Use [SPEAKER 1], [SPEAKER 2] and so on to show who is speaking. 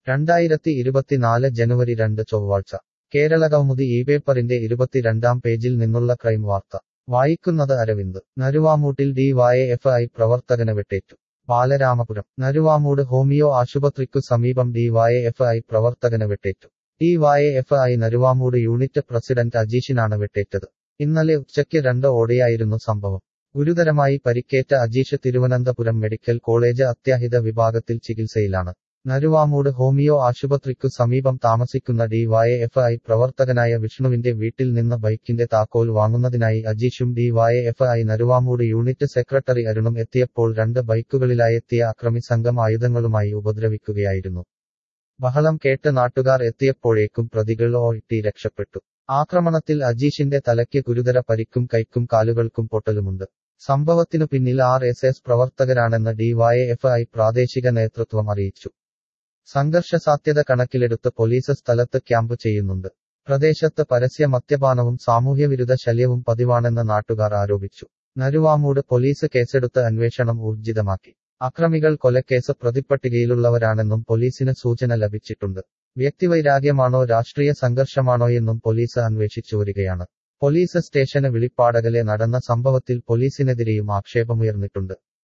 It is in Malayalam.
[SPEAKER 1] രണ്ടായിരത്തി ഇരുപത്തിനാല് ജനുവരി രണ്ട് ചൊവ്വാഴ്ച കേരളകൗമുദി ഈ പേപ്പറിന്റെ ഇരുപത്തിരണ്ടാം പേജിൽ നിന്നുള്ള ക്രൈം വാർത്ത വായിക്കുന്നത് അരവിന്ദ് നരുവാമൂട്ടിൽ ഡി വായ എഫ് ഐ പ്രവർത്തകന് വെട്ടേറ്റു ബാലരാമപുരം നരുവാമൂട് ഹോമിയോ ആശുപത്രിക്കു സമീപം ഡി വായ എഫ് ഐ പ്രവർത്തകന് വെട്ടേറ്റു D Y F I Naruvamoodu unit president അജീഷിനാണ് വെട്ടേറ്റത് ഇന്നലെ ഉച്ചയ്ക്ക് രണ്ട് ഓടെയായിരുന്നു സംഭവം ഗുരുതരമായി പരിക്കേറ്റ അജീഷ് തിരുവനന്തപുരം മെഡിക്കൽ കോളേജ് അത്യാഹിത വിഭാഗത്തിൽ ചികിത്സയിലാണ് നരുവാമൂട് ഹോമിയോ ആശുപത്രിക്കു സമീപം താമസിക്കുന്ന ഡി വായ എഫ് ഐ പ്രവർത്തകനായ വിഷ്ണുവിന്റെ വീട്ടിൽ നിന്ന് ബൈക്കിന്റെ താക്കോൽ വാങ്ങുന്നതിനായി അജീഷും D Y F I Naruvamoodu unit secretary അരുണും എത്തിയപ്പോൾ രണ്ട് ബൈക്കുകളിലായെത്തിയ അക്രമി സംഘം ആയുധങ്ങളുമായി ഉപദ്രവിക്കുകയായിരുന്നു ബഹളം കേട്ട് നാട്ടുകാർ എത്തിയപ്പോഴേക്കും പ്രതികൾ ഓട്ടി രക്ഷപ്പെട്ടു ആക്രമണത്തിൽ അജീഷിന്റെ തലയ്ക്ക് ഗുരുതര പരിക്കും കൈക്കും കാലുകൾക്കും പൊട്ടലുമുണ്ട് സംഭവത്തിനു പിന്നിൽ ആർ എസ് എസ് പ്രവർത്തകരാണെന്ന് ഡി വൈ എഫ് ഐ പ്രാദേശിക നേതൃത്വം അറിയിച്ചു സംഘർഷ സാധ്യത കണക്കിലെടുത്ത് പോലീസ് സ്ഥലത്ത് ക്യാമ്പ് ചെയ്യുന്നുണ്ട് പ്രദേശത്ത് പരസ്യ മദ്യപാനവും സാമൂഹ്യവിരുദ്ധ ശല്യവും പതിവാണെന്ന് നാട്ടുകാർ ആരോപിച്ചു നരുവാമൂട് പോലീസ് കേസെടുത്ത് അന്വേഷണം ഊർജിതമാക്കി അക്രമികൾ കൊലക്കേസ് പ്രതിപ്പട്ടികയിലുള്ളവരാണെന്നും പോലീസിന് സൂചന ലഭിച്ചിട്ടുണ്ട് വ്യക്തിവൈരാഗ്യമാണോ രാഷ്ട്രീയ സംഘർഷമാണോയെന്നും പോലീസ് അന്വേഷിച്ചു വരികയാണ് പോലീസ് സ്റ്റേഷന് വിളിപ്പാടകലെ നടന്ന സംഭവത്തിൽ പോലീസിനെതിരെയും ആക്ഷേപമുയർന്നിട്ടുണ്ട്